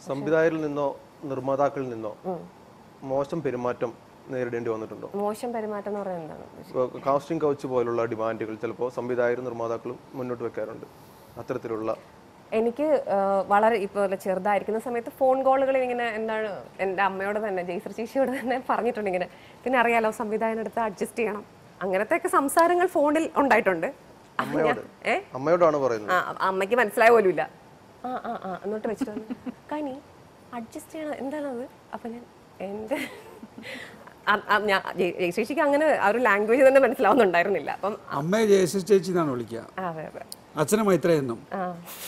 സംവിധായകരിൽ നിന്നോ നിർമ്മാതാക്കളിൽ നിന്നോ മോശം പെരുമാറ്റം നേരിടേണ്ടി വന്നിട്ടുണ്ടോ മോശം പെരുമാറ്റം എന്ന് പറയുന്നത് എന്താണ് ഇപ്പോൾ കാസ്റ്റിംഗ് കൗച്ച് പോലുള്ള ഡിമാൻഡുകൾ ചിലപ്പോൾ സംവിധായകരും നിർമ്മാതാക്കളും മുന്നോട്ട് വെക്കാറുണ്ട് അത്തരത്തിലുള്ള എനിക്ക് ആ, വളരെ ഇപ്പോൾ ചെറുതായിരിക്കുന്ന സമയത്ത് ഫോൺ കോളുകൾ ഇങ്ങനെ എന്താണ് എൻ്റെ അമ്മയോട് തന്നെ ജയ്സർ ചേച്ചിയോട് തന്നെ പറഞ്ഞിട്ടുണ്ട് ഇങ്ങനെ പിന്നെ അറിയാലോ സംവിധായകനെടുത്ത് അഡ്ജസ്റ്റ് ചെയ്യണം അങ്ങനത്തെ ഒക്കെ സംസാരങ്ങൾ ഫോണിൽ ഉണ്ടായിട്ടുണ്ട് അപ്പൊ ഞാൻ- ഏ അമ്മയോടാണ് പറയുന്നത് ആ അമ്മയ്ക്ക് മനസ്സിലായ പോലുമില്ല ആ ആ ആ എന്നിട്ട് വെച്ചിട്ട് വന്നു, കനി അഡ്ജസ്റ്റ് ചെയ്യണം എന്താണത് അപ്പൊ ഞാൻ എൻ്റെ ആ- ആ, ഞാൻ ജയ- ജയശ്രീക്ക് അങ്ങനെ ആ ഒരു ലാംഗ്വേജ് തന്നെ മനസ്സിലാവുന്നുണ്ടായിരുന്നില്ല അപ്പം അമ്മയെ ജയശ്രീ ചേച്ചി എന്നാണ് വിളിക്കുക ആ, അതെ അതെ അച്ഛനെ മൈത്രയെന്നും ആ.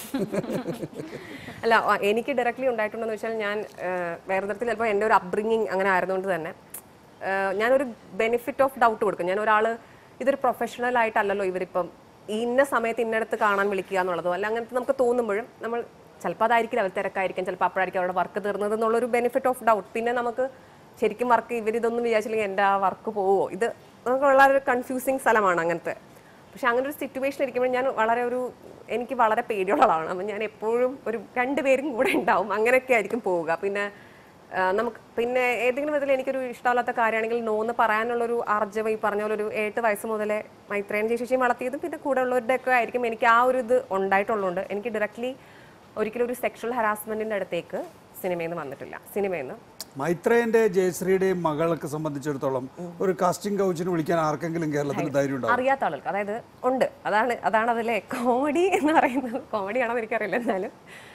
അല്ല ആ, എനിക്ക് ഡയറക്റ്റ്ലി ഉണ്ടായിട്ടുണ്ടെന്ന് വെച്ചാൽ ഞാൻ ആ, വേറെ തരത്തിൽ ചിലപ്പോൾ എൻ്റെ ഒരു അപ്ബ്രിങ്ങിങ് അങ്ങനെ ആയിരുന്നുകൊണ്ട് തന്നെ ആ, ഞാനൊരു ബെനിഫിറ്റ് ഓഫ് ഡൗട്ട് കൊടുക്കും ഞാൻ ഒരാൾ ഇതൊരു പ്രൊഫഷണൽ ആയിട്ടല്ലല്ലോ ഇവരിപ്പം ഈ ഇന്ന സമയത്ത് ഇന്നടത്ത് കാണാൻ വിളിക്കുക എന്നുള്ളതോ അല്ല അങ്ങനത്തെ നമുക്ക് തോന്നുമ്പോഴും നമ്മൾ ചിലപ്പോൾ അതായിരിക്കില്ല അവർ തിരക്കായിരിക്കും ചിലപ്പോൾ അപ്പോഴായിരിക്കും അവരുടെ വർക്ക് തീർന്നത് എന്നുള്ളൊരു ബെനിഫിറ്റ് ഓഫ് ഡൗട്ട് പിന്നെ നമുക്ക് ശരിക്കും വർക്ക് ഇവരിതൊന്നും വിചാരിച്ചില്ലെങ്കിൽ എൻ്റെ ആ വർക്ക് പോവോ ഇത് നമുക്ക് വളരെ കൺഫ്യൂസിങ് സ്ഥലമാണ് അങ്ങനത്തെ പക്ഷെ അങ്ങനെ ഒരു സിറ്റുവേഷൻ ഇരിക്കുമ്പോൾ ഞാൻ വളരെ ഒരു എനിക്ക് വളരെ പേടിയുള്ള ആളാണ് അപ്പം ഞാൻ എപ്പോഴും ഒരു രണ്ടുപേരും കൂടെ ഉണ്ടാവും അങ്ങനെയൊക്കെ ആയിരിക്കും പോവുക പിന്നെ ആ, നമുക്ക് പിന്നെ ഏതെങ്കിലും വിധത്തിൽ എനിക്കൊരു ഇഷ്ടമില്ലാത്ത കാര്യമാണെങ്കിൽ നോന്ന് പറയാനുള്ളൊരു ആർജവം ഈ പറഞ്ഞ പോലെ ഒരു എട്ട് വയസ്സ് മുതലേ മൈത്രേൻ ചേച്ചിയും വളർത്തിയതും പിന്നെ കൂടെ ഉള്ളവരുടെ ഒക്കെ ആയിരിക്കും എനിക്ക് ആ ഒരു ഇത് ഉണ്ടായിട്ടുള്ളതുകൊണ്ട് എനിക്ക് ഡയറക്റ്റ്ലി ഒരിക്കലും ഒരു സെക്ഷൽ ഹറാസ്മെന്റിന്റെ അടുത്തേക്ക് സിനിമയിൽ നിന്ന് വന്നിട്ടില്ല സിനിമയിൽ നിന്ന് മൈത്രേന്റെ ജയശ്രീയുടെയും മകളൊക്കെ സംബന്ധിച്ചിടത്തോളം ഒരു കാസ്റ്റിംഗ് കൗച്ചിന് വിളിക്കാൻ ആർക്കെങ്കിലും കേരളത്തിൽ ധൈര്യം ഉണ്ടാവും അറിയാത്ത ആളുകൾക്ക് അതായത് ഉണ്ട് അതാണ് അതാണ് അതിലെ കോമഡി എന്ന് പറയുന്നത് കോമഡിയാണോ എന്ന് എനിക്കറിയില്ല എന്നാലും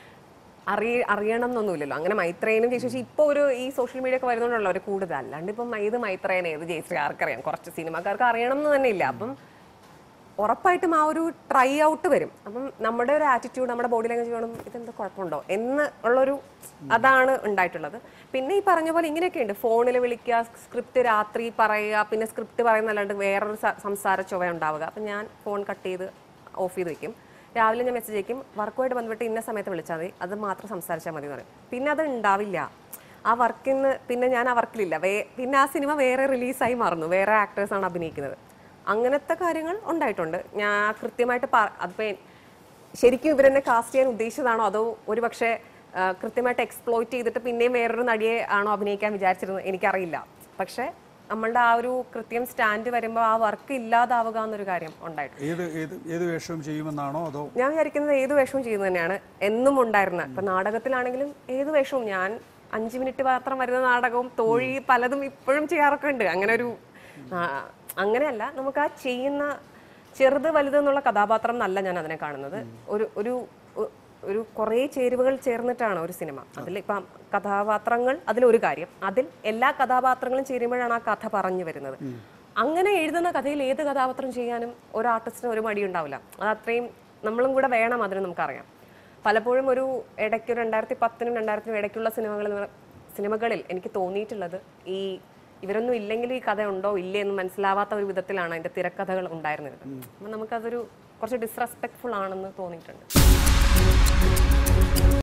അറിയ അറിയണം എന്നൊന്നുമില്ലല്ലോ അങ്ങനെ മൈത്രേനും ചേച്ചി ഇപ്പോൾ ഒരു ഈ സോഷ്യൽ മീഡിയ ഒക്കെ വരുന്നതുകൊണ്ടുള്ള ഒരു കൂടുതൽ അല്ലാണ്ട് ഇപ്പം ഏത് മൈത്രേനെ ഏത് ജയശ്രീ ആർക്കറിയാം കുറച്ച് സിനിമാക്കാർക്ക് അറിയണം എന്ന് തന്നെ ഇല്ല അപ്പം ഉറപ്പായിട്ടും ആ ഒരു ട്രൈ ഔട്ട് വരും അപ്പം നമ്മുടെ ഒരു ആറ്റിറ്റ്യൂഡ് നമ്മുടെ ബോഡി ലാംഗ്വേജ് വേണം ഇതെന്താ കുഴപ്പമുണ്ടോ എന്ന് ഉള്ളൊരു അതാണ് ഉണ്ടായിട്ടുള്ളത് പിന്നെ ഈ പറഞ്ഞ പോലെ ഇങ്ങനെയൊക്കെ ഉണ്ട് ഫോണിൽ വിളിക്കുക സ്ക്രിപ്റ്റ് രാത്രി പറയുക പിന്നെ സ്ക്രിപ്റ്റ് പറയുന്നല്ലാണ്ട് വേറൊരു സ- സംസാര ചുവ ഉണ്ടാവുക അപ്പം ഞാൻ ഫോൺ കട്ട് ചെയ്ത് ഓഫ് ചെയ്ത് വെക്കും രാവിലെ ഞാൻ മെസ്സേജ് അയക്കും വർക്കുമായിട്ട് ബന്ധപ്പെട്ട് ഇന്ന സമയത്ത് വിളിച്ചാൽ മതി അത് മാത്രം സംസാരിച്ചാൽ മതി എന്ന് പറയും പിന്നെ അത് ഉണ്ടാവില്ല ആ വർക്കിന്ന് പിന്നെ ഞാൻ ആ വർക്കിലില്ല വേ പിന്നെ ആ സിനിമ വേറെ റിലീസായി മാറുന്നു വേറെ ആക്ടേഴ്സാണ് അഭിനയിക്കുന്നത് അങ്ങനത്തെ കാര്യങ്ങൾ ഉണ്ടായിട്ടുണ്ട് ഞാൻ കൃത്യമായിട്ട് പ- അതിപ്പോ എൻ- ശരിക്കും ഇവരെന്നെ കാസ്റ്റ് ചെയ്യാൻ ഉദ്ദേശിച്ചതാണോ അതോ ഒരുപക്ഷെ ആ, കൃത്യമായിട്ട് എക്സ്പ്ലോയിറ്റ് ചെയ്തിട്ട് പിന്നെയും വേറൊരു നടിയെ ആണോ അഭിനയിക്കാൻ വിചാരിച്ചിരുന്നത് എനിക്കറിയില്ല പക്ഷെ നമ്മളുടെ ആ ഒരു കൃത്യം സ്റ്റാൻഡ് വരുമ്പോൾ ആ വർക്ക് ഇല്ലാതാവുക എന്നൊരു കാര്യം ഉണ്ടായിട്ടുണ്ട് ഏത് ഏത് ഏത് വേഷവും ചെയ്യുമെന്നാണോ അതോ ഞാൻ വിചാരിക്കുന്നത് ഏത് വേഷവും ചെയ്യുന്നത് തന്നെയാണ് എന്നും ഉണ്ടായിരുന്നത് ഇപ്പൊ നാടകത്തിലാണെങ്കിലും ഏത് വേഷവും ഞാൻ അഞ്ച് മിനിറ്റ് മാത്രം വരുന്ന നാടകവും തോഴി പലതും ഇപ്പോഴും ചെയ്യാറൊക്കെ ഉണ്ട് അങ്ങനെ ഒരു ആ, അങ്ങനെയല്ല നമുക്ക് ആ ചെയ്യുന്ന ചെറുത് വലുത് എന്നുള്ള കഥാപാത്രം എന്നല്ല ഞാൻ അതിനെ കാണുന്നത് ഒരു ഒരു ഒ- ഒരു കുറേ ചേരുവകൾ ചേർന്നിട്ടാണ് ഒരു സിനിമ അതിൽ ഇപ്പം കഥാപാത്രങ്ങൾ അതിലൊരു കാര്യം അതിൽ എല്ലാ കഥാപാത്രങ്ങളും ചേരുമ്പോഴാണ് ആ കഥ പറഞ്ഞു വരുന്നത് അങ്ങനെ എഴുതുന്ന കഥയിൽ ഏത് കഥാപാത്രം ചെയ്യാനും ഒരു ആർട്ടിസ്റ്റിന് ഒരു മടി ഉണ്ടാവില്ല അത് അത്രയും നമ്മളും കൂടെ വേണം അതിന് നമുക്കറിയാം പലപ്പോഴും ഒരു ഇടയ്ക്ക് രണ്ടായിരത്തി പത്തിനും രണ്ടായിരത്തിനും ഇടയ്ക്കുള്ള സിനിമകളിൽ സിനിമകളിൽ എനിക്ക് തോന്നിയിട്ടുള്ളത് ഈ ഇവരൊന്നും ഇല്ലെങ്കിൽ ഈ കഥ ഉണ്ടോ ഇല്ലേ എന്ന് മനസ്സിലാവാത്ത ഒരു വിധത്തിലാണ് അതിന്റെ തിരക്കഥകൾ ഉണ്ടായിരുന്നത് അപ്പം നമുക്കതൊരു കുറച്ച് ഡിസ്റെസ്പെക്ട്ഫുൾ ആണെന്ന് തോന്നിയിട്ടുണ്ട്